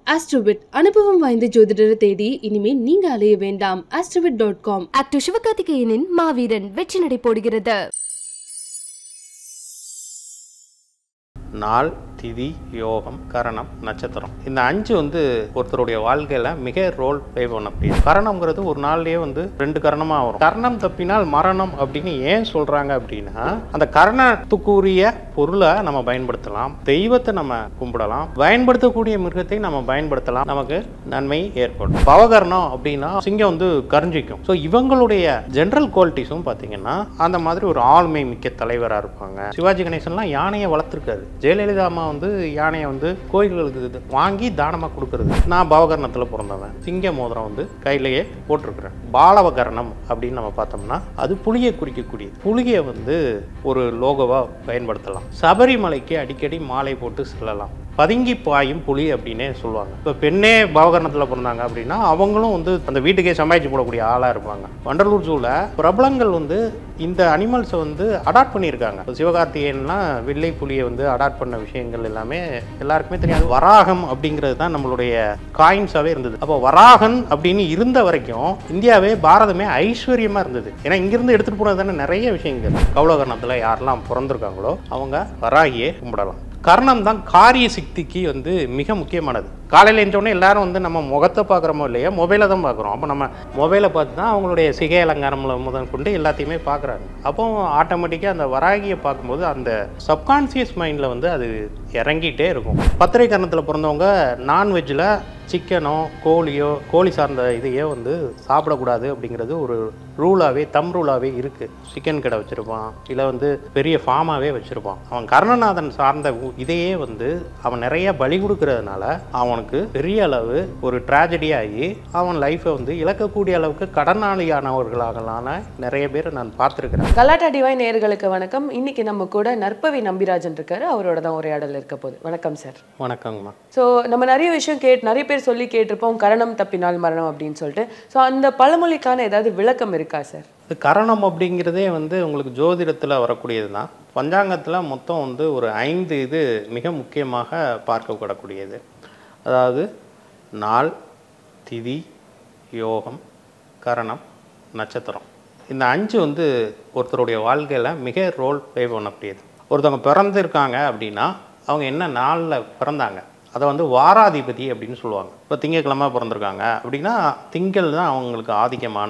ஆஸ்ட்ரோவிட் அனுபவம் வாய்ந்த ஜோதிடரை தேடி இனிமே நீங்க அலைய வேண்டாம் ஆஸ்ட்ரோவிட் டாட் காம் ஆக்டர் சிவகார்த்திகேயனின் மாவீரன் வெற்றி நடை போடுகிறது நாள் திதி யோகம் கரணம் நட்சத்திரம் இந்த அஞ்சு வந்து ஒருத்தருடைய வாழ்க்கையில மிக ரோல் ப்ளே பண்ண முடியும் கரணம்ங்கிறது ஒரு நாள்லயே வந்து ரெண்டு கரணமா வரும் கரணம் தப்பினால் மரணம் அப்படின்னு ஏன் சொல்றாங்க அப்படின்னா அந்த கரணத்துக்குரிய பொருளை நம்ம பயன்படுத்தலாம் தெய்வத்தை நம்ம கும்பிடலாம் பயன்படுத்தக்கூடிய மிருகத்தை நம்ம பயன்படுத்தலாம் நமக்கு நன்மை ஏற்படும் பவகரணம் அப்படின்னா சிங்கம் வந்து கரிஞ்சிக்கும் ஸோ இவங்களுடைய ஜென்ரல் குவாலிட்டிஸும் பார்த்தீங்கன்னா அந்த மாதிரி ஒரு ஆளுமை மிக்க தலைவராக இருப்பாங்க சிவாஜி கணேசன்லாம் யானையை வளர்த்துருக்காரு ஜெயலலிதா அம்மா வந்து யானையை வந்து கோயில்களுக்கு இது வாங்கி தானமாக கொடுக்கறது நான் பவகரணத்தில் பிறந்தவன் சிங்க மோதிரம் வந்து கையிலேயே போட்டிருக்கிறேன் பாலவகரணம் அப்படின்னு நம்ம பார்த்தோம்னா அது புலியை குறிக்கக்கூடியது புலியை வந்து ஒரு லோகோவாக பயன்படுத்தலாம் சபரிமலைக்கு அடிக்கடி மாலை போட்டு செல்லலாம் பதுங்கி பாயும் புலி அப்படின்னே சொல்லுவாங்க இப்போ பெண்ணே பவகரணத்தில் பிறந்தாங்க அப்படின்னா அவங்களும் வந்து அந்த வீட்டுக்கே சமாளிச்சு போடக்கூடிய ஆளாக இருப்பாங்க வண்டலூர் ஜூவில் பிரபலங்கள் வந்து இந்த அனிமல்ஸை வந்து அடாப்ட் பண்ணியிருக்காங்க இப்போ சிவகார்த்திகேயன்லாம் வெள்ளை புலியை வந்து அடாப்ட் பண்ண விஷயங்கள் எல்லாமே எல்லாருக்குமே தெரியாது வராகம் அப்படிங்கிறது தான் நம்மளுடைய காயின்ஸாகவே இருந்தது அப்போ வராகன் அப்படின்னு இருந்த வரைக்கும் இந்தியாவே பாரதமே ஐஸ்வர்யமாக இருந்தது ஏன்னா இங்கிருந்து எடுத்துகிட்டு போனது தானே நிறைய விஷயங்கள் கௌலகர்ணத்தில் யாரெல்லாம் பிறந்திருக்காங்களோ அவங்க வராகியே கும்பிடலாம் கர்ணம் தான் காரிய சக்திக்கு வந்து மிக முக்கியமானது காலையில் எழுந்தோடனே எல்லாரும் வந்து நம்ம முகத்தை பார்க்குறோமோ இல்லையா மொபைலை தான் பார்க்குறோம் அப்போ நம்ம மொபைலை பார்த்து தான் அவங்களுடைய சிகை அலங்காரம்ல முதல் கொண்டு எல்லாத்தையுமே பார்க்குறாங்க அப்போ ஆட்டோமேட்டிக்காக அந்த வராகியை பார்க்கும்போது அந்த சப்கான்சியஸ் மைண்டில் வந்து அது இறங்கிட்டே இருக்கும் பத்திரை கரணத்தில் பிறந்தவங்க நான்வெஜ்ஜில் சிக்கனோ கோழியோ கோழி சார்ந்த இதையோ வந்து சாப்பிடக்கூடாது அப்படிங்கிறது ஒரு ரூலாகவே தம் ரூலாகவே இருக்குது சிக்கன் கடை வச்சுருப்பான் இல்லை வந்து பெரிய ஃபார்மாகவே வச்சுருப்பான் அவன் கர்ணநாதன் சார்ந்த உ- இதையே வந்து அவன் நிறைய பலி கொடுக்கறதுனால அவனுக்கு பெரிய அளவு ஒரு tragedy ஆகி அவன் லைஃப்பை வந்து இழக்கக்கூடிய அளவுக்கு கடனாளியானவர்களாகலான நிறைய பேர் நான் பார்த்துருக்கிறேன் கலாட்டா டிவைன் நேயர்களுக்கு வணக்கம் இன்னைக்கு நம்ம கூட நற்பவி நம்பிராஜன் இருக்காரு அவரோட தான் உரையாடல் இருக்க போகுது வணக்கம் சார் வணக்கங்கம்மா ஸோ நம்ம நிறைய விஷயம் கேட் நிறைய பேர் சொல்லி கேட்டிருப்போம் கரணம் தப்பினால் மரணம் அப்படின்னு சொல்லிட்டு ஸோ அந்த பழமொழிக்கான ஏதாவது விளக்கம் இருக்கா சார் இது கரணம் அப்படிங்கிறதே வந்து உங்களுக்கு ஜோதிடத்தில் வரக்கூடியது தான் பஞ்சாங்கத்தில் மொத்தம் வந்து ஒரு ஐந்து இது மிக முக்கியமாக பார்க்கப்படக்கூடியது அதாவது நாள் திதி யோகம் கரணம் நட்சத்திரம் இந்த அஞ்சு வந்து ஒருத்தருடைய வாழ்க்கையில் மிக ரோல் ப்ளே பண்ணக்கூடியது ஒருத்தவங்க பிறந்திருக்காங்க அப்படின்னா அவங்க என்ன நாளில் பிறந்தாங்க அதை வந்து வாராதிபதி அப்படின்னு சொல்லுவாங்க இப்போ திங்கட்கிழமை பிறந்திருக்காங்க அப்படின்னா திங்கள் தான் அவங்களுக்கு ஆதிக்கமான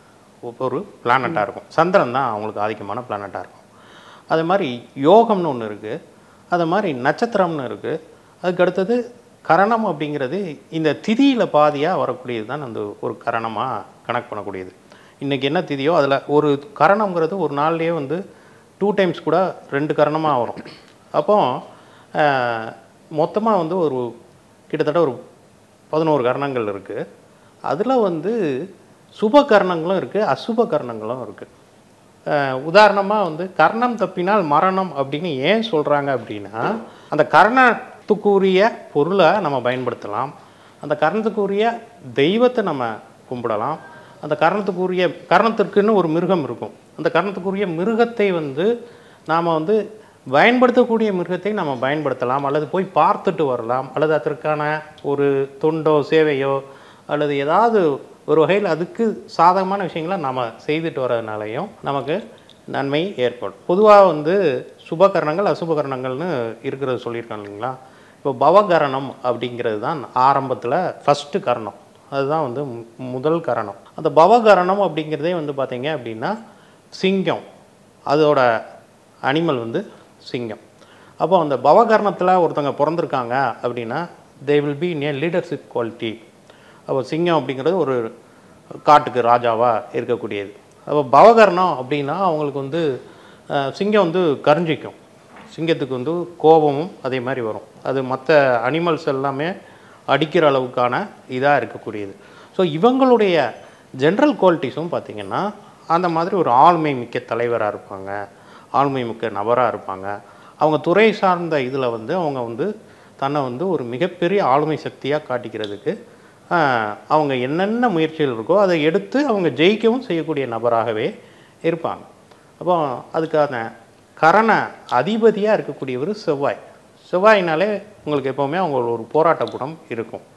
ஒரு பிளானட்டாக இருக்கும் சந்திரன் தான் அவங்களுக்கு ஆதிக்கமான பிளானட்டாக இருக்கும் அது மாதிரி யோகம்னு ஒன்று இருக்குது அது மாதிரி நட்சத்திரம்னு இருக்குது அதுக்கு அடுத்தது கரணம் அப்படிங்கிறது இந்த திதியில் பாதியாக வரக்கூடியது தான் அந்த ஒரு கரணமாக கணக்கு பண்ணக்கூடியது இன்றைக்கி என்ன திதியோ அதில் ஒரு கரணம்ங்கிறது ஒரு நாள்லேயே வந்து டூ டைம்ஸ் கூட ரெண்டு கரணமாக வரும் அப்போ மொத்தமாக வந்து ஒரு கிட்டத்தட்ட ஒரு பதினோரு கரணங்கள் இருக்குது அதில் வந்து சுப கரணங்களும் இருக்குது அசுப கரணங்களும் இருக்குது உதாரணமாக வந்து கர்ணம் தப்பினால் மரணம் அப்படின்னு ஏன் சொல்கிறாங்க அப்படின்னா அந்த கர்ணத்துக்குரிய பொருளை நம்ம பயன்படுத்தலாம் அந்த கர்ணத்துக்குரிய தெய்வத்தை நம்ம கும்பிடலாம் அந்த கர்ணத்துக்குரிய கர்ணத்திற்குன்னு ஒரு மிருகம் இருக்கும் அந்த கர்ணத்துக்குரிய மிருகத்தை வந்து நாம் வந்து பயன்படுத்தக்கூடிய மிருகத்தை நம்ம பயன்படுத்தலாம் அல்லது போய் பார்த்துட்டு வரலாம் அல்லது அதற்கான ஒரு தொண்டோ சேவையோ அல்லது ஏதாவது ஒரு வகையில் அதுக்கு சாதகமான விஷயங்களை நாம் செய்துட்டு வர்றதுனாலையும் நமக்கு நன்மை ஏற்படும் பொதுவாக வந்து சுபகரணங்கள் அசுபகரணங்கள்னு இருக்கிறது சொல்லியிருக்காங்க இல்லைங்களா இப்போ பவகரணம் அப்படிங்கிறது தான் ஆரம்பத்தில் ஃபஸ்ட்டு கரணம் அதுதான் வந்து மு- முதல் கரணம் அந்த பவகரணம் அப்படிங்கிறதே வந்து பார்த்தீங்க அப்படின்னா சிங்கம் அதோட அனிமல் வந்து சிங்கம் அப்போ அந்த பவகரணத்தில் ஒருத்தவங்க பிறந்திருக்காங்க அப்படின்னா they will be in a leadership quality அப்போ சிங்கம் அப்படிங்கிறது ஒரு காட்டுக்கு ராஜாவாக இருக்கக்கூடியது அப்போ பவகரணம் அப்படின்னா அவங்களுக்கு வந்து அஹ், சிங்கம் வந்து கரிஞ்சிக்கும் சிங்கத்துக்கு வந்து கோபமும் அதே மாதிரி வரும் அது மற்ற அனிமல்ஸ் எல்லாமே அடிக்கிற அளவுக்கான இதாக இருக்கக்கூடியது ஸோ இவங்களுடைய ஜென்ரல் குவாலிட்டிஸும் பார்த்திங்கன்னா அந்த மாதிரி ஒரு ஆளுமை மிக்க தலைவராக இருப்பாங்க ஆளுமை மிக்க நபராக இருப்பாங்க அவங்க துறை சார்ந்த இதில் வந்து அவங்க வந்து தன்னை வந்து ஒரு மிகப்பெரிய ஆளுமை சக்தியாக காட்டிக்கிறதுக்கு ஆஹ், அவங்க என்னென்ன முயற்சிகள் இருக்கோ அதை எடுத்து அவங்க ஜெயிக்கவும் செய்யக்கூடிய நபராகவே இருப்பாங்க அப்போ அதுக்கான கரண அதிபதியாக இருக்கக்கூடியவர் செவ்வாய் செவ்வாயினாலே உங்களுக்கு எப்போவுமே அவங்க ஒரு போராட்ட குணம் இருக்கும்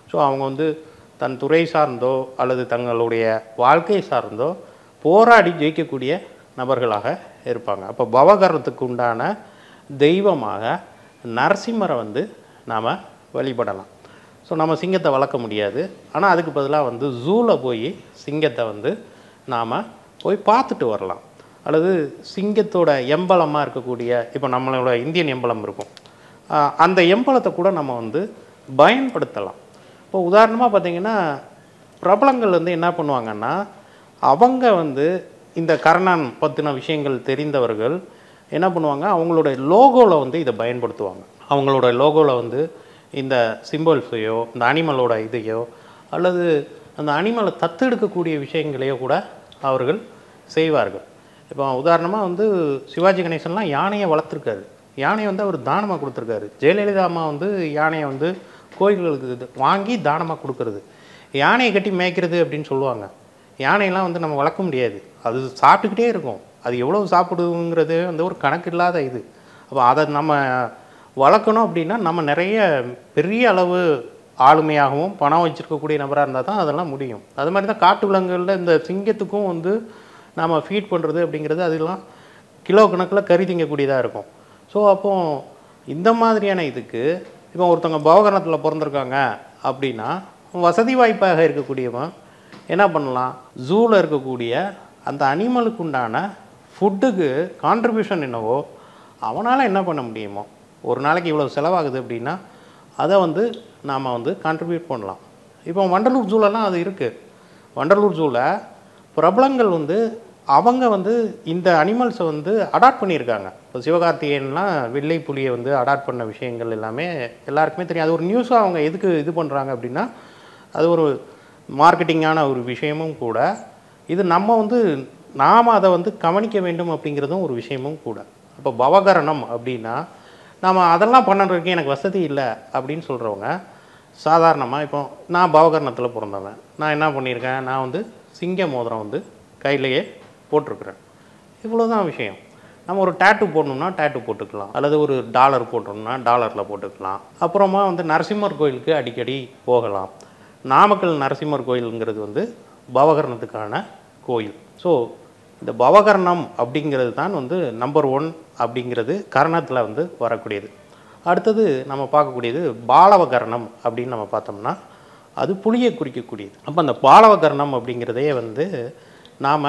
ஸோ அவங்க வந்து தன் துறை சார்ந்தோ அல்லது தங்களுடைய வாழ்க்கை சார்ந்தோ போராடி ஜெயிக்கக்கூடிய நபர்களாக இருப்பாங்க அப்போ பவகரணத்துக்கு உண்டான தெய்வமாக நரசிம்மரை வந்து நாம் வழிபடலாம் ஸோ நம்ம சிங்கத்தை வளர்க்க முடியாது ஆனால் அதுக்கு பதிலாக வந்து ஜூவில் போய் சிங்கத்தை வந்து நாம் போய் பார்த்துட்டு வரலாம் அல்லது சிங்கத்தோட எம்பலமாக இருக்கக்கூடிய இப்போ நம்மளோட இந்தியன் எம்பலம் இருக்கும் ஆஹ் அந்த எம்பலத்தை கூட நம்ம வந்து பயன்படுத்தலாம் இப்போ உதாரணமாக பார்த்தீங்கன்னா பிரபலங்கள் வந்து என்ன பண்ணுவாங்கன்னா அவங்க வந்து இந்த கர்ணன் பற்றின விஷயங்கள் தெரிந்தவர்கள் என்ன பண்ணுவாங்க அவங்களோட லோகோவில் வந்து இதை பயன்படுத்துவாங்க அவங்களோட லோகோவில் வந்து இந்த சிம்பிள்ஸையோ இந்த அனிமலோட இதையோ அல்லது அந்த அனிமலை தத்தெடுக்கக்கூடிய விஷயங்களையோ கூட அவர்கள் செய்வார்கள் இப்போ உதாரணமாக வந்து சிவாஜி கணேசன்லாம் யானையை வளர்த்துருக்காரு யானையை வந்து அவர் தானமாக கொடுத்துருக்காரு ஜெயலலிதா அம்மா வந்து யானையை வந்து கோயில்களுக்கு இது வாங்கி தானமாக கொடுக்கறது யானையை கட்டி மேய்க்கிறது அப்படின்னு சொல்லுவாங்க யானையெல்லாம் வந்து நம்ம வளர்க்க முடியாது அது சாப்பிட்டுக்கிட்டே இருக்கும் அது எவ்வளவு சாப்பிடுங்கிறது வந்து ஒரு கணக்கு இல்லாத இது அப்போ அதை நம்ம வளர்க்கணும் அப்படின்னா நம்ம நிறைய பெரிய அளவு ஆளுமையாகவும் பணம் வச்சிருக்கக்கூடிய நபராக இருந்தால் தான் அதெல்லாம் முடியும் அது மாதிரி தான் காட்டு விலங்குகளில் இந்த சிங்கத்துக்கும் வந்து நாம் ஃபீட் பண்ணுறது அப்படிங்கிறது அதெல்லாம் கிலோ கணக்கில் கறி திங்கக்கூடியதாக இருக்கும் ஸோ அப்போ இந்த மாதிரியான இதுக்கு இப்போ ஒருத்தவங்க பவகரணத்தில் பிறந்திருக்காங்க அப்படின்னா வசதி வாய்ப்பாக இருக்கக்கூடியவன் என்ன பண்ணலாம் ஜூவில் இருக்கக்கூடிய அந்த அனிமலுக்கு உண்டான ஃபுட்டுக்கு கான்ட்ரிபியூஷன் என்னவோ அவனால் என்ன பண்ண முடியுமோ ஒரு நாளைக்கு இவ்வளோ செலவாகுது அப்படின்னா அதை வந்து நாம் வந்து கான்ட்ரிபியூட் பண்ணலாம் இப்போ வண்டலூர் ஜூலெல்லாம் அது இருக்குது வண்டலூர் ஜூவில் பிரபலங்கள் வந்து அவங்க வந்து இந்த அனிமல்ஸை வந்து அடாப்ட் பண்ணியிருக்காங்க இப்போ சிவகார்த்திகேயன்லாம் வெள்ளை புலியை வந்து அடாப்ட் பண்ண விஷயங்கள் எல்லாமே எல்லாருக்குமே தெரியும் அது ஒரு நியூஸாக அவங்க எதுக்கு இது பண்ணுறாங்க அப்படின்னா அது ஒரு மார்க்கெட்டிங்கான ஒரு விஷயமும் கூட இது நம்ம வந்து நாம் அதை வந்து கவனிக்க வேண்டும் அப்படிங்கிறதும் ஒரு விஷயமும் கூட அப்போ பவகரணம் அப்படின்னா நாம் அதெல்லாம் பண்ணுறதுக்கு எனக்கு வசதி இல்லை அப்படின்னு சொல்கிறவங்க சாதாரணமாக இப்போ நான் பவகரணத்தில் பிறந்தவன் நான் என்ன பண்ணியிருக்கேன் நான் வந்து சிங்க மோதிரம் வந்து கையிலேயே போட்டிருக்கிறேன் இவ்வளோதான் விஷயம் நம்ம ஒரு டேட்டு போடணும்னா டேட்டு போட்டுக்கலாம் அல்லது ஒரு டாலர் போட்டோம்னா டாலரில் போட்டுக்கலாம் அப்புறமா வந்து நரசிம்மர் கோயிலுக்கு அடிக்கடி போகலாம் நாமக்கல் நரசிம்மர் கோயிலுங்கிறது வந்து பவகரணத்துக்கான கோயில் ஸோ இந்த பவகரணம் அப்படிங்கிறது தான் வந்து நம்பர் ஒன் அப்படிங்கிறது கரணத்தில் வந்து வரக்கூடியது அடுத்தது நம்ம பார்க்கக்கூடியது பாலவகரணம் அப்படின்னு நம்ம பார்த்தோம்னா அது புளியை குறிக்கக்கூடியது அப்போ அந்த பாலவகரணம் அப்படிங்கிறதே வந்து நாம்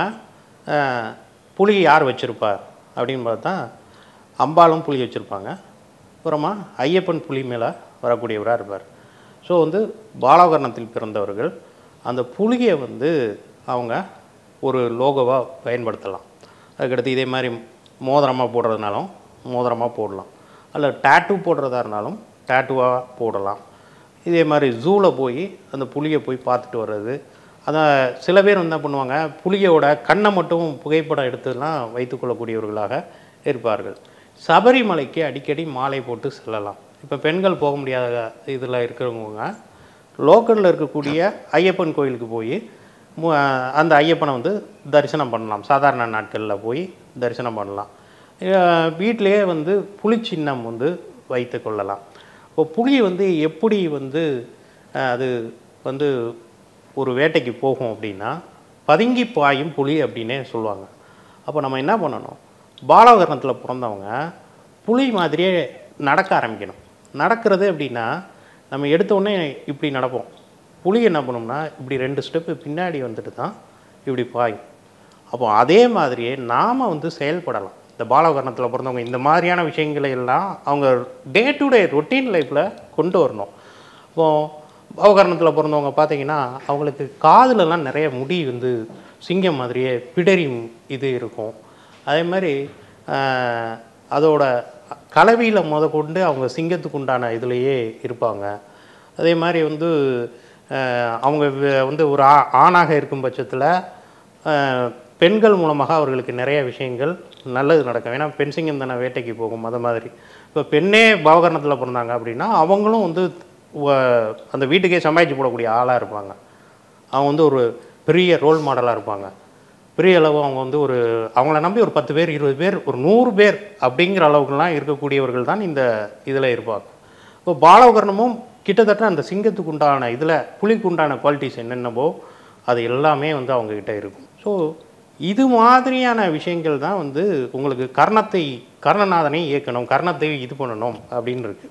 புளி யார் வச்சுருப்பார் அப்படின்னு பார்த்தா அம்பாலும் புளி வச்சுருப்பாங்க அப்புறமா ஐயப்பன் புலி மேலே வரக்கூடியவராக இருப்பார் ஸோ வந்து பாலவகரணத்தில் பிறந்தவர்கள் அந்த புலியை வந்து அவங்க ஒரு லோகோவாக பயன்படுத்தலாம் அதுக்கடுத்து இதே மாதிரி மோதிரமாக போடுறதுனாலும் மோதிரமாக போடலாம் அல்ல டேட்டூ போடுறதா இருந்தாலும் டேட்டூவாக போடலாம் இதே மாதிரி ஜூவில் போய் அந்த புலியை போய் பார்த்துட்டு வர்றது அதான் சில பேர் வந்து என்ன பண்ணுவாங்க புலியோட கண்ணை மட்டும் புகைப்படம் எடுத்துலாம் வைத்துக்கொள்ளக்கூடியவர்களாக இருப்பார்கள் சபரிமலைக்கு அடிக்கடி மாலை போட்டு செல்லலாம் இப்போ பெண்கள் போக முடியாத இதில் இருக்கிறவங்க லோக்கலில் இருக்கக்கூடிய ஐயப்பன் கோயிலுக்கு போய் மு- அந்த ஐயப்பனை வந்து தரிசனம் பண்ணலாம் சாதாரண நாட்களில் போய் தரிசனம் பண்ணலாம் அஹ் வீட்டிலேயே வந்து புலி சின்னம் வந்து வைத்து கொள்ளலாம் இப்போ புலி வந்து எப்படி வந்து அஹ், அது வந்து ஒரு வேட்டைக்கு போகும் அப்படின்னா பதுங்கி பாயும் புலி அப்படின்னே சொல்லுவாங்க அப்போ நம்ம என்ன பண்ணணும் பாலகரணத்தில் பிறந்தவங்க புலி மாதிரியே நடக்க ஆரம்பிக்கணும் நடக்கிறது அப்படின்னா நம்ம எடுத்த உடனே இப்படி நடப்போம் புலி என்ன பண்ணும்னா இப்படி ரெண்டு ஸ்டெப்பு பின்னாடி வந்துட்டு தான் இப்படி பாயும் அப்போ அதே மாதிரியே நாம் வந்து செயல்படலாம் இந்த பாலகரணத்தில் பிறந்தவங்க இந்த மாதிரியான விஷயங்களை எல்லாம் அவங்க டே டு டே ரொட்டீன் லைஃப்பில் கொண்டு வரணும் இப்போ பாவகரணத்தில் பிறந்தவங்க பார்த்தீங்கன்னா அவங்களுக்கு காதுலலாம் நிறைய முடி வந்து சிங்கம் மாதிரியே பிடரி இது இருக்கும் அதே மாதிரி ஆஹ், அதோட கலவியில் முத கொண்டு அவங்க சிங்கத்துக்கு உண்டான இதுலேயே இருப்பாங்க அதே மாதிரி வந்து ஆஹ், அவங்க வ- வந்து ஒரு ஆ ஆணாக இருக்கும் பட்சத்தில் ஆஹ், பெண்கள் மூலமாக அவர்களுக்கு நிறைய விஷயங்கள் நல்லது நடக்கும் ஏன்னா பெண் சிங்கம் தானே வேட்டைக்கு போகும் அது மாதிரி இப்போ பெண்ணே பவகரணத்தில் பிறந்தாங்க அப்படின்னா அவங்களும் வந்து வ- அந்த வீட்டுக்கே சமாளித்து போடக்கூடிய ஆளாக இருப்பாங்க அவங்க வந்து ஒரு பெரிய ரோல் மாடலாக இருப்பாங்க பெரிய அளவு அவங்க வந்து ஒரு அவங்கள நம்பி ஒரு பத்து பேர் இருபது பேர் ஒரு நூறு பேர் அப்படிங்கிற அளவுக்குலாம் இருக்கக்கூடியவர்கள் தான் இந்த இதில் இருப்பாங்க இப்போ பாலவகரணமும் கிட்டத்தட்ட அந்த சிங்கத்துக்கு உண்டான இதில் புலிக்கு உண்டான குவாலிட்டிஸ் என்னென்னவோ அது எல்லாமே வந்து அவங்கக்கிட்ட இருக்கும் ஸோ இது மாதிரியான விஷயங்கள் தான் வந்து உங்களுக்கு கர்ணத்தை கர்ணநாதனை இயக்கணும் கர்ணத்தை இது பண்ணணும் அப்படின்னு இருக்கு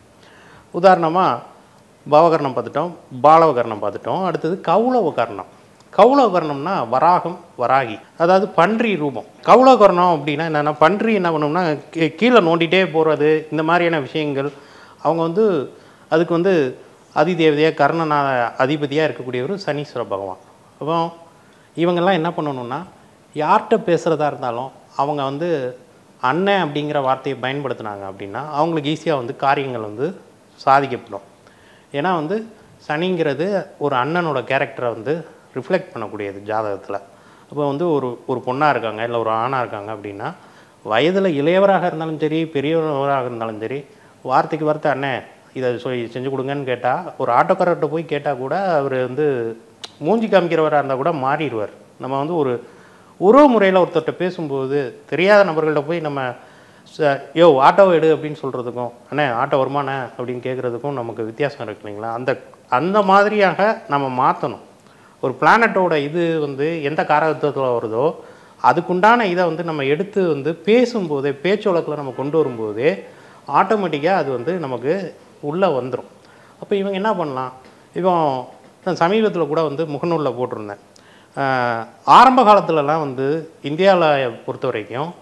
உதாரணமாக பவகர்ணம் பார்த்துட்டோம் பாலவகர்ணம் பார்த்துட்டோம் அடுத்தது கௌளவகர்ணம் கௌளவகர்ணம்னா வராகம் வராகி அதாவது பன்றி ரூபம் கௌளவகர்ணம் அப்படின்னா என்னென்னா பன்றி என்ன பண்ணும்னா கீ- கீழே நோண்டிட்டே போகிறது இந்த மாதிரியான விஷயங்கள் அவங்க வந்து அதுக்கு வந்து அதிதேவதையாக கர்ணனா அதிபதியாக இருக்கக்கூடியவர் சனீஸ்வர பகவான் அப்போ இவங்கெல்லாம் என்ன பண்ணணும்னா யார்கிட்ட பேசுகிறதா இருந்தாலும் அவங்க வந்து அண்ணன் அப்படிங்கிற வார்த்தையை பயன்படுத்துனாங்க அப்படின்னா அவங்களுக்கு ஈஸியாக வந்து காரியங்கள் வந்து சாதிக்கப்படும் ஏன்னா வந்து சனிங்கிறது ஒரு அண்ணனோட கேரக்டரை வந்து ரிஃப்ளெக்ட் பண்ணக்கூடியது ஜாதகத்தில் அப்போ வந்து ஒரு ஒரு பொண்ணாக இருக்காங்க இல்லை ஒரு ஆணாக இருக்காங்க அப்படின்னா வயதில் இளையவராக இருந்தாலும் சரி பெரியவராக இருந்தாலும் சரி வார்த்தைக்கு வார்த்தை அண்ணன் இதை சொல்லி செஞ்சு கொடுங்கன்னு கேட்டால் ஒரு ஆட்டோக்காரர்கிட்ட போய் கேட்டால் கூட அவர் வந்து மூஞ்சி காமிக்கிறவராக இருந்தால் கூட மாறிடுவார் நம்ம வந்து ஒரு உறவு முறையில் ஒருத்தர்கிட்ட பேசும்போது தெரியாத நபர்கள்ட்ட போய் நம்ம ச- யோ ஆட்டோவை எடு அப்படின்னு சொல்கிறதுக்கும் அண்ணே ஆட்டோ வருமானே அப்படின்னு கேட்குறதுக்கும் நமக்கு வித்தியாசம் இருக்கு இல்லைங்களா அந்த அந்த மாதிரியாக நம்ம மாற்றணும் ஒரு பிளானட்டோட இது வந்து எந்த காரகத்துவத்தில் வருதோ அதுக்குண்டான இதை வந்து நம்ம எடுத்து வந்து பேசும்போதே பேச்சு வழக்கில் நம்ம கொண்டு வரும்போதே ஆட்டோமேட்டிக்காக அது வந்து நமக்கு உள்ளே வந்துடும் அப்போ இவங்க என்ன பண்ணலாம் இப்போ நான் சமீபத்தில் கூட வந்து முகநூலில் போட்டிருந்தேன் ஆஹ் ஆரம்ப காலத்துலலாம் வந்து இந்தியாவில் பொறுத்த வரைக்கும்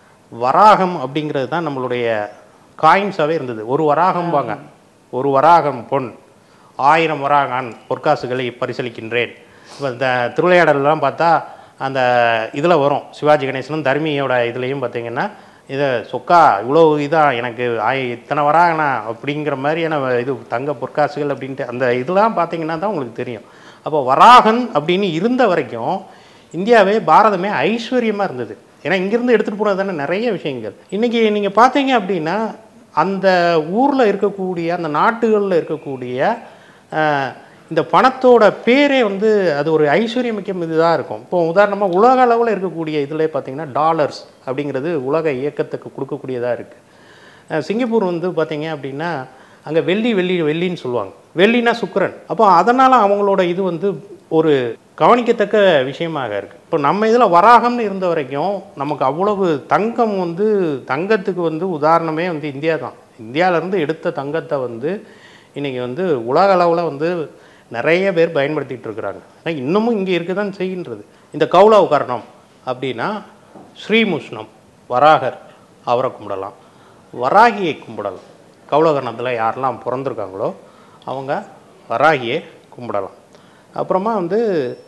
வராகம் அப்படிங்கிறது தான் நம்மளுடைய காயின்ஸாகவே இருந்தது ஒரு வராகம்பாங்க ஒரு வராகம் பொன் ஆயிரம் வராகான் பொற்காசுகளை பரிசளிக்கின்றேன் இப்போ இந்த திருவிளையாடல்லாம் பார்த்தா அந்த இதில் வரும் சிவாஜி கணேசனும் தர்மியோட இதுலேயும் பார்த்தீங்கன்னா இதை சொக்கா இவ்வளோ இதாக எனக்கு ஆய் இத்தனை வராங்கண்ணா அப்படிங்கிற மாதிரியான இது தங்க பொற்காசுகள் அப்படின்ட்டு அந்த இதெல்லாம் பார்த்தீங்கன்னா தான் உங்களுக்கு தெரியும் அப்போ வராகன் அப்படின்னு இருந்த வரைக்கும் இந்தியாவே பாரதமே ஐஸ்வர்யமாக இருந்தது ஏன்னா இங்கேருந்து எடுத்துகிட்டு போனது தானே நிறைய விஷயங்கள் இன்றைக்கி நீங்கள் பார்த்தீங்க அப்படின்னா அந்த ஊரில் இருக்கக்கூடிய அந்த நாட்டுகளில் இருக்கக்கூடிய ஆஹ், இந்த பணத்தோட பேரே வந்து அது ஒரு ஐஸ்வர்யமிக்க இதுதான் இருக்கும் இப்போ உதாரணமாக உலக அளவில் இருக்கக்கூடிய இதில் பார்த்தீங்கன்னா டாலர்ஸ் அப்படிங்கிறது உலக இயக்கத்துக்கு கொடுக்கக்கூடியதாக இருக்குது சிங்கப்பூர் வந்து பார்த்தீங்க அப்படின்னா அங்கே வெள்ளி வெள்ளி வெள்ளின்னு சொல்லுவாங்க வெள்ளினா சுக்கிரன் அப்போ அதனால் அவங்களோட இது வந்து ஒரு கவனிக்கத்தக்க விஷயமாக இருக்குது இப்போ நம்ம இதில் வராகம்னு இருந்த வரைக்கும் நமக்கு அவ்வளவு தங்கம் வந்து தங்கத்துக்கு வந்து உதாரணமே வந்து இந்தியா தான் இந்தியாவிலேருந்து எடுத்த தங்கத்தை வந்து இன்றைக்கி வந்து உலக அளவில் வந்து நிறைய பேர் பயன்படுத்திகிட்டு இருக்கிறாங்க ஆனால் இன்னமும் இங்கே இருக்க தான் செய்கின்றது இந்த கௌலவ கர்ணம் அப்படின்னா ஸ்ரீமுஷ்ணம் வராகர் அவரை கும்பிடலாம் வராகியை கும்பிடலாம் கௌலகர்ணத்தில் யாரெல்லாம் பிறந்திருக்காங்களோ அவங்க வராகியை கும்பிடலாம் அப்புறமா வந்து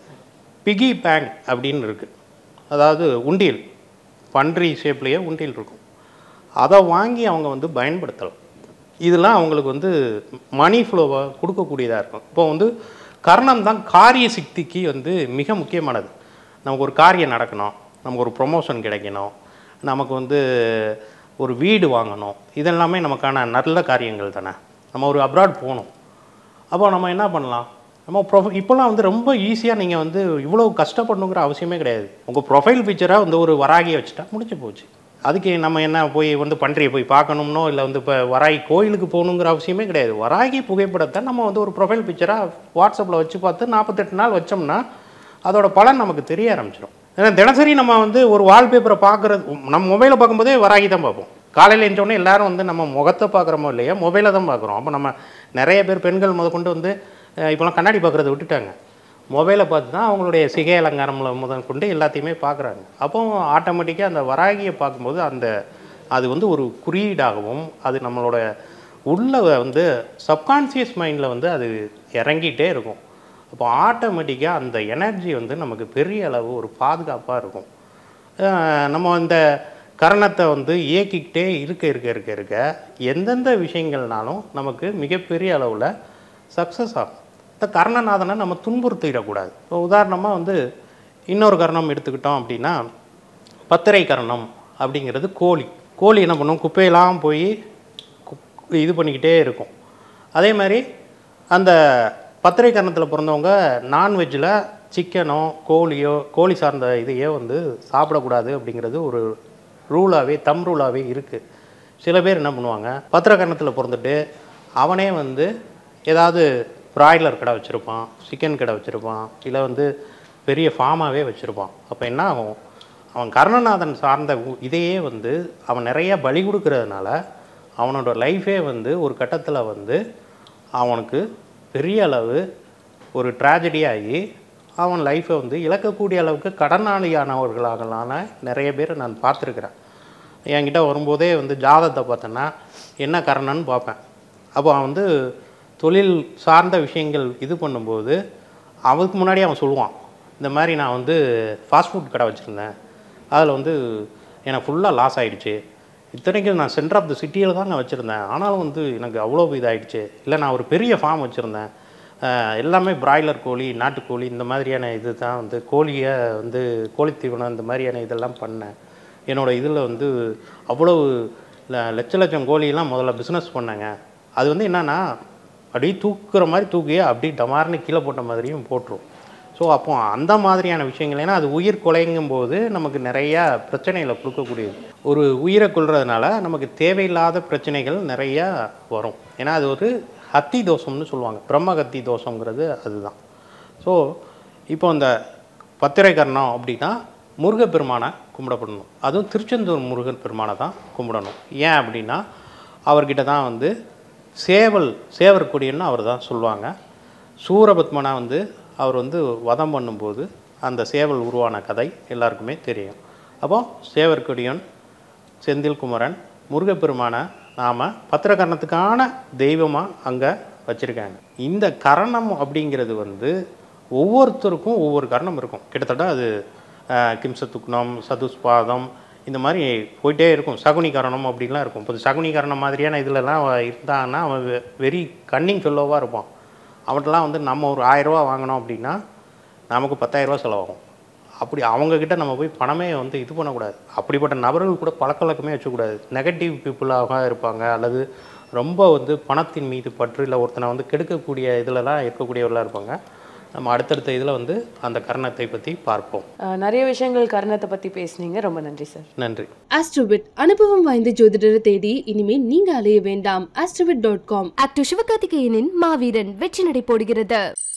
பிகி பேங்க் அப்படின்னு இருக்குது அதாவது உண்டியல் பன்றி ஷேப்லேயே உண்டியல் இருக்கும் அதை வாங்கி அவங்க வந்து பயன்படுத்தலாம் இதெல்லாம் அவங்களுக்கு வந்து மணி ஃப்ளோவை கொடுக்கக்கூடியதாக இருக்கும் இப்போ வந்து கர்ணம் தான் காரிய சக்திக்கு வந்து மிக முக்கியமானது நமக்கு ஒரு காரியம் நடக்கணும் நமக்கு ஒரு ப்ரொமோஷன் கிடைக்கணும் நமக்கு வந்து ஒரு வீடு வாங்கணும் இதெல்லாமே நமக்கான நல்ல காரியங்கள் தானே நம்ம ஒரு அப்ராட் போகணும் அப்போ நம்ம என்ன பண்ணலாம் நம்ம ப்ரொஃப இப்போல்லாம் வந்து ரொம்ப ஈஸியாக நீங்கள் வந்து இவ்வளோ கஷ்டப்படணுங்கிற அவசியமே கிடையாது உங்கள் ப்ரொஃபைல் பிக்சராக வந்து ஒரு வராகியை வச்சுட்டா முடிஞ்சு போச்சு அதுக்கு நம்ம என்ன போய் வந்து பன்றியை போய் பார்க்கணும்னோ இல்லை வந்து இப்போ வராகி கோயிலுக்கு போகணுங்கிற அவசியமே கிடையாது வராகி புகைப்படத்தை நம்ம வந்து ஒரு ப்ரொஃபைல் பிக்சராக வாட்ஸ்அப்பில் வச்சு பார்த்து நாற்பத்தெட்டு நாள் வச்சோம்னா அதோட பலன் நமக்கு தெரிய ஆரம்பிச்சிடும் ஏன்னா தினசரி நம்ம வந்து ஒரு வால்பேப்பரை பார்க்குறது நம்ம மொபைலை பார்க்கும்போதே வராகி தான் பார்ப்போம் காலையில் எழுந்தோடனே எல்லாரும் வந்து நம்ம முகத்தை பார்க்குறோமோ இல்லையா மொபைலை தான் பார்க்குறோம் அப்போ நம்ம நிறைய பேர் பெண்கள் முத கொண்டு வந்து அஹ், இப்போலாம் கண்ணாடி பார்க்குறத விட்டுட்டாங்க மொபைலை பார்த்து தான் அவங்களுடைய சிகை அலங்காரமில் முதல் கொண்டு எல்லாத்தையுமே பார்க்குறாங்க அப்போ ஆட்டோமேட்டிக்காக அந்த வராகியை பார்க்கும்போது அந்த அது வந்து ஒரு குறியீடாகவும் அது நம்மளோட உள்ள வந்து சப்கான்சியஸ் மைண்டில் வந்து அது இறங்கிட்டே இருக்கும் அப்போ ஆட்டோமேட்டிக்காக அந்த எனர்ஜி வந்து நமக்கு பெரிய அளவு ஒரு பாதுகாப்பாக இருக்கும் அஹ் நம்ம இந்த கரணத்தை வந்து இயக்கிக்கிட்டே இருக்க இருக்க இருக்க இருக்க எந்தெந்த விஷயங்கள்னாலும் நமக்கு மிகப்பெரிய அளவில் சக்ஸஸ் ஆகும் இந்த கர்ணநாதனை நம்ம துன்புறுத்திடக்கூடாது இப்போ உதாரணமாக வந்து இன்னொரு கர்ணம் எடுத்துக்கிட்டோம் அப்படின்னா பத்திரை கர்ணம் அப்படிங்கிறது கோழி கோழி என்ன பண்ணும் குப்பையெல்லாம் போய் கு- இது பண்ணிக்கிட்டே இருக்கும் அதே மாதிரி அந்த பத்திரை கரணத்தில் பிறந்தவங்க நான்வெஜ்ஜில் சிக்கனோ கோழியோ கோழி சார்ந்த இதையோ வந்து சாப்பிடக்கூடாது அப்படிங்கிறது ஒரு ரூலாகவே தம் ரூலாகவே இருக்குது சில பேர் என்ன பண்ணுவாங்க பத்திரக்கரணத்தில் பிறந்துட்டு அவனே வந்து ஏதாவது பிராய்லர் கடை வச்சுருப்பான் சிக்கன் கடை வச்சுருப்பான் இல்லை வந்து பெரிய ஃபார்மாகவே வச்சுருப்பான் அப்போ என்ன ஆகும் அவன் கருணநாதன் சார்ந்த உ- இதையே வந்து அவன் நிறைய பலி கொடுக்கறதுனால அவனோட லைஃபே வந்து ஒரு கட்டத்தில் வந்து அவனுக்கு பெரிய அளவு ஒரு tragedy ஆகி அவன் லைஃப்பை வந்து இழக்கக்கூடிய அளவுக்கு கடனாளியானவர்களாகலான நிறைய பேர் நான் பார்த்துருக்குறேன் என்கிட்ட வரும்போதே வந்து ஜாதகத்தை பார்த்தேன்னா என்ன கரணன்னு பார்ப்பேன் அப்போ அவன் வந்து தொழில் சார்ந்த விஷயங்கள் இது பண்ணும்போது அவனுக்கு முன்னாடி அவன் சொல்லுவான் இந்த மாதிரி நான் வந்து ஃபாஸ்ட் ஃபுட் கடை வச்சுருந்தேன் அதில் வந்து எனக்கு ஃபுல்லாக லாஸ் ஆயிடுச்சு இத்தனைக்கும் நான் சென்டர் ஆஃப் த சிட்டியில் தான் நான் வச்சுருந்தேன் ஆனாலும் வந்து எனக்கு அவ்வளோ இதாகிடுச்சு இல்லை நான் ஒரு பெரிய ஃபார்ம் வச்சுருந்தேன் அஹ் எல்லாமே பிராய்லர் கோழி நாட்டுக்கோழி இந்த மாதிரியான இது தான் வந்து கோழியை வந்து கோழித்தீவனம் இந்த மாதிரியான இதெல்லாம் பண்ணேன் என்னோட இதில் வந்து அவ்வளவு ல- லட்ச லட்சம் கோழியெல்லாம் முதல்ல பிஸ்னஸ் பண்ணேங்க அது வந்து என்னன்னா அப்படியே தூக்குற மாதிரி தூக்கி அப்படியே டமார்னு கீழே போட்ட மாதிரியும் போட்டுரும் ஸோ அப்போ அந்த மாதிரியான விஷயங்கள் ஏன்னா அது உயிர் கொலைங்கும் போது நமக்கு நிறையா பிரச்சனைகளை கொடுக்கக்கூடியது ஒரு உயிரை கொல்றதுனால நமக்கு தேவையில்லாத பிரச்சனைகள் நிறையா வரும் ஏன்னா அது ஒரு ஹத்தி தோஷம்னு சொல்லுவாங்க பிரம்ம ஹத்தி தோஷங்கிறது அதுதான் ஸோ இப்போ இந்த பத்திரை கர்ணம் அப்படின்னா முருகப்பெருமானை கும்பிடப்படணும் அதுவும் திருச்செந்தூர் முருகன் பெருமானை தான் கும்பிடணும் ஏன் அப்படின்னா அவர்கிட்ட தான் வந்து சேவல் சேவர் கொடியன்னு அவர் தான் சொல்லுவாங்க சூரபத்மனா வந்து அவர் வந்து வதம் பண்ணும்போது அந்த சேவல் உருவான கதை எல்லாருக்குமே தெரியும் அப்போ சேவர் கொடியன் செந்தில் குமரன் முருகப்பெருமானை நாம் பத்திரகரணத்துக்கான தெய்வமாக அங்கே வச்சுருக்காங்க இந்த கரணம் அப்படிங்கிறது வந்து ஒவ்வொருத்தருக்கும் ஒவ்வொரு கரணம் இருக்கும் கிட்டத்தட்ட அது அஹ், கிம்சத்துக்னம் சதுஸ்பாதம் இந்த மாதிரி போயிட்டே இருக்கும் சகுனி கரணம் அப்படின்லாம் இருக்கும் இப்போ சகுனி கரணம் மாதிரியான இதுலலாம் அவன் இருந்தான்னா அவன் வெரி கன்னிங் சொல்லவாக இருப்பான் அவன்கிட்டலாம் வந்து நம்ம ஒரு ஆயிரரூவா வாங்கினோம் அப்படின்னா நமக்கு பத்தாயிரரூவா செலவாகும் அப்படி அவங்கக்கிட்ட நம்ம போய் பணமே வந்து இது பண்ணக்கூடாது அப்படிப்பட்ட நபர்கள் கூட பழக்கவழக்கமே வச்சக்கூடாது நெகட்டிவ் பீப்புளாக இருப்பாங்க அல்லது ரொம்ப வந்து பணத்தின் மீது பற்று இல்லை ஒருத்தனை வந்து கெடுக்கக்கூடிய இதிலலாம் இருக்கக்கூடியவர்களாக இருப்பாங்க நம்ம அடுத்தடுத்த இதில் வந்து அந்த கரணத்தை பற்றி பார்ப்போம் அஹ், நிறைய விஷயங்கள் கர்ணத்தை பத்தி பேசுனீங்க ரொம்ப நன்றி சார் நன்றி ஆஸ்ட்ரோபிட் அனுபவம் வாய்ந்த ஜோதிடரை தேடி இனிமே நீங்க அலைய வேண்டாம் ஆஸ்ட்ரோபிட் டாட் காம் ஆக்டர் சிவகார்த்திகேயனின் மாவீரன் வெற்றி நடை போடுகிறது